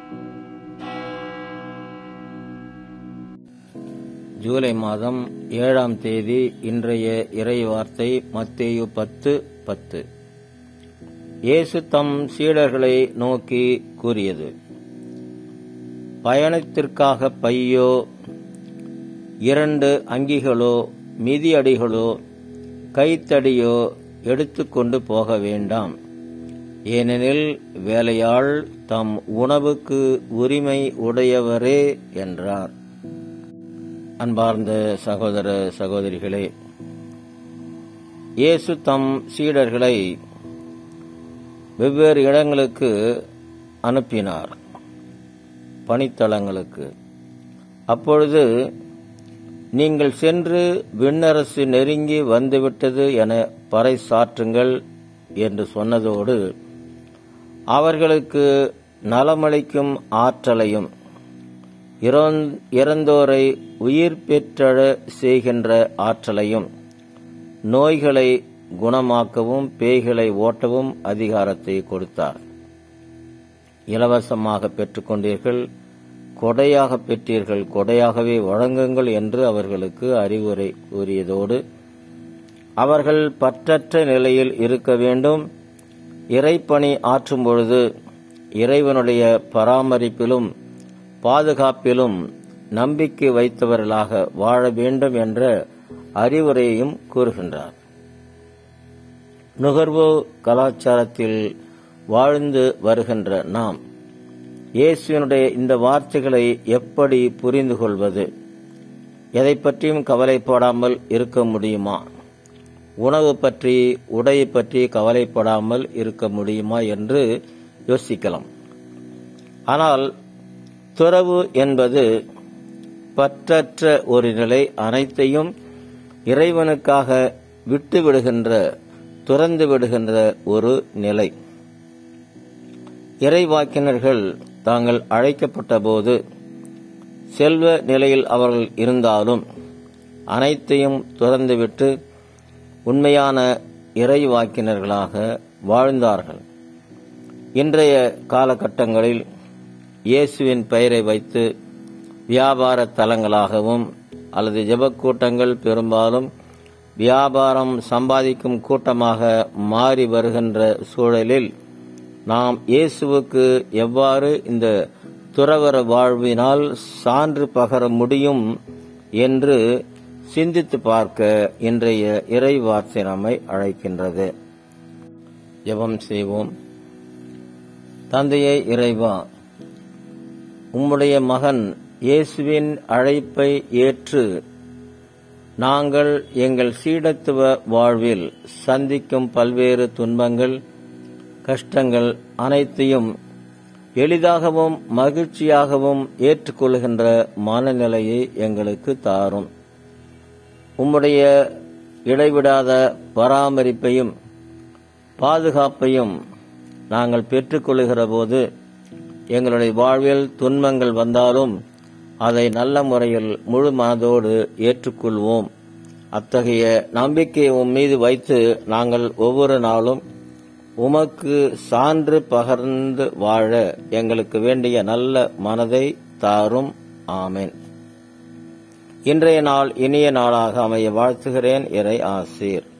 ஜூலை மாதம் ஏழாம் தேதி இன்றைய இறை வார்த்தை மத்தேயு பத்து பத்து இயேசு தம் சீடர்களை நோக்கி கூறியது பயணத்திற்காக பையோ இரண்டு அங்கிகளோ மிதியடிகளோ கைத்தடியோ எடுத்துக்கொண்டு போக வேண்டாம் ஏனெனில் வேலையாள் தம் உணவுக்கு உரிமை உடையவரே என்றார் அன்பார்ந்த சகோதர சகோதரிகளே இயேசு தம் சீடர்களை வெவ்வேறு இடங்களுக்கு அனுப்பினார் பணித்தளங்களுக்கு அப்பொழுது நீங்கள் சென்று விண்ணரசு நெருங்கி வந்துவிட்டது என பறைசாற்றுங்கள் என்று சொன்னதோடு அவர்களுக்கு நலமளிக்கும் ஆற்றலையும் இறந்தோரை உயிர் பெற்றழ செய்கின்ற ஆற்றலையும் நோய்களை குணமாக்கவும் பேய்களை ஓட்டவும் அதிகாரத்தை கொடுத்தார் இலவசமாக பெற்றுக்கொண்டீர்கள் கொடையாக பெற்றீர்கள் கொடையாகவே வழங்குங்கள் என்று அவர்களுக்கு அறிவுரை கூறியதோடு அவர்கள் பற்றற்ற நிலையில் இருக்க வேண்டும் இறைப்பணி ஆற்றும் பொழுது இறைவனுடைய பராமரிப்பிலும் பாதுகாப்பிலும் நம்பிக்கை வைத்தவர்களாக வாழ வேண்டும் என்ற அறிவுரையையும் கூறுகின்றார் நுகர்வு கலாச்சாரத்தில் வாழ்ந்து வருகின்ற நாம் இயேசுவினுடைய இந்த வார்த்தைகளை எப்படி புரிந்து கொள்வது எதை பற்றியும் கவலைப்படாமல் இருக்க முடியுமா உணவு பற்றி உடை பற்றி கவலைப்படாமல் இருக்க முடியுமா என்று யோசிக்கலாம் ஆனால் துறவு என்பது பற்றற்ற ஒரு நிலை அனைத்தையும் இறைவனுக்காக விட்டு விடுகின்ற துறந்து விடுகின்ற ஒரு நிலை இறைவாக்கினர்கள் தாங்கள் அழைக்கப்பட்ட போது செல்வ நிலையில் அவர்கள் இருந்தாலும் அனைத்தையும் துறந்துவிட்டு உண்மையான இறைவாக்கினர்களாக வாழ்ந்தார்கள் இன்றைய காலகட்டங்களில் இயேசுவின் பெயரை வைத்து வியாபார தலங்களாகவும் அல்லது ஜெபக்கூட்டங்கள் பெரும்பாலும் வியாபாரம் சம்பாதிக்கும் கூட்டமாக மாறி வருகின்ற சூழலில் நாம் இயேசுவுக்கு எவ்வாறு இந்த துறவர வாழ்வினால் சான்று பகர முடியும் என்று சிந்தித்து பார்க்க இன்றைய இறை வார்த்தை நம்மை அழைக்கின்றது ஜெபம் செய்வோம் தந்தையே இறைவா உம்முடைய மகன் இயேசுவின் அழைப்பை ஏற்று நாங்கள் எங்கள் சீடத்துவ வாழ்வில் சந்திக்கும் பல்வேறு துன்பங்கள் கஷ்டங்கள் அனைத்தையும் எளிதாகவும் மகிழ்ச்சியாகவும் ஏற்றுக்கொள்கின்ற மனநிலையை எங்களுக்கு தாரும் உம்முடைய இடைவிடாத பராமரிப்பையும் பாதுகாப்பையும் நாங்கள் பெற்றுக்கொள்கிற போது எங்களுடைய வாழ்வில் துன்பங்கள் வந்தாலும் அதை நல்ல முறையில் முழு மனதோடு ஏற்றுக்கொள்வோம் அத்தகைய நம்பிக்கையை உன் மீது வைத்து நாங்கள் ஒவ்வொரு நாளும் உமக்கு சான்று பகர்ந்து வாழ எங்களுக்கு வேண்டிய நல்ல மனதை தாரும் ஆமேன் இன்றைய நாள் இனிய நாளாக அமைய வாழ்த்துகிறேன் இறை ஆசீர்